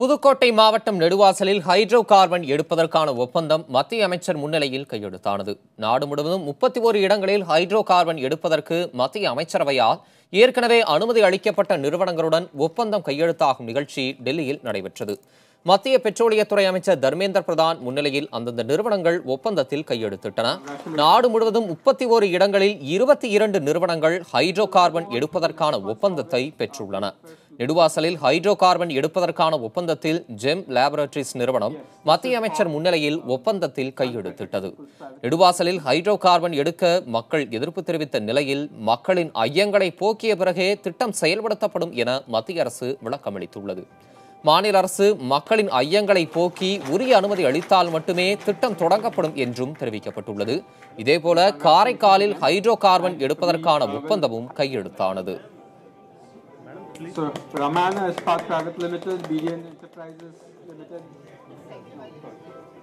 புதுக்கோட்டை மாவட்டம் நெடுவாசலில் hydro carbon எடுப்பதற்கான ஒப்பந்தம் மத்திய அமைச்சர் முன்னிலையில் கையெழுத்தானது நாடு முழுவதும் முப்பத்தி ஒரு இடங்களில் ஹைட்ரோ கார்பன் எடுப்பதற்கு மத்திய அமைச்சரவையால் ஏற்கனவே அனுமதி அளிக்கப்பட்ட நிறுவனங்களுடன் ஒப்பந்தம் கையெழுத்தாகும் நிகழ்ச்சி டெல்லியில் நடைபெற்றது மத்திய பெட்ரோலியத்துறை அமைச்சர் தர்மேந்திர பிரதான் முன்னிலையில் அந்தந்த நிறுவனங்கள் ஒப்பந்தத்தில் கையெழுத்திட்டன நாடு முழுவதும் முப்பத்தி ஒரு இடங்களில் இருபத்தி இரண்டு நிறுவனங்கள் ஹைட்ரோ கார்பன் எடுப்பதற்கான ஒப்பந்தத்தை பெற்றுள்ளன நெடுவாசலில் ஹைட்ரோ கார்பன் எடுப்பதற்கான ஒப்பந்தத்தில் ஜெம் லேபரட்டரிஸ் நிறுவனம் மத்திய அமைச்சர் முன்னிலையில் ஒப்பந்தத்தில் கையெழுத்திட்டது நெடுவாசலில் ஹைட்ரோ கார்பன் எடுக்க மக்கள் எதிர்ப்பு தெரிவித்த நிலையில் மக்களின் ஐயங்களை போக்கிய பிறகே திட்டம் செயல்படுத்தப்படும் என மத்திய அரசு விளக்கமளித்துள்ளது மாநில அரசு மக்களின் ஐயங்களை போக்கி உரிய அனுமதி அளித்தால் மட்டுமே திட்டம் தொடங்கப்படும் என்றும் தெரிவிக்கப்பட்டுள்ளது இதேபோல காரைக்காலில் ஹைட்ரோ கார்பன் எடுப்பதற்கான ஒப்பந்தமும் கையெழுத்தானது So Ramana Ispat Private Limited, BDN Enterprises Limited.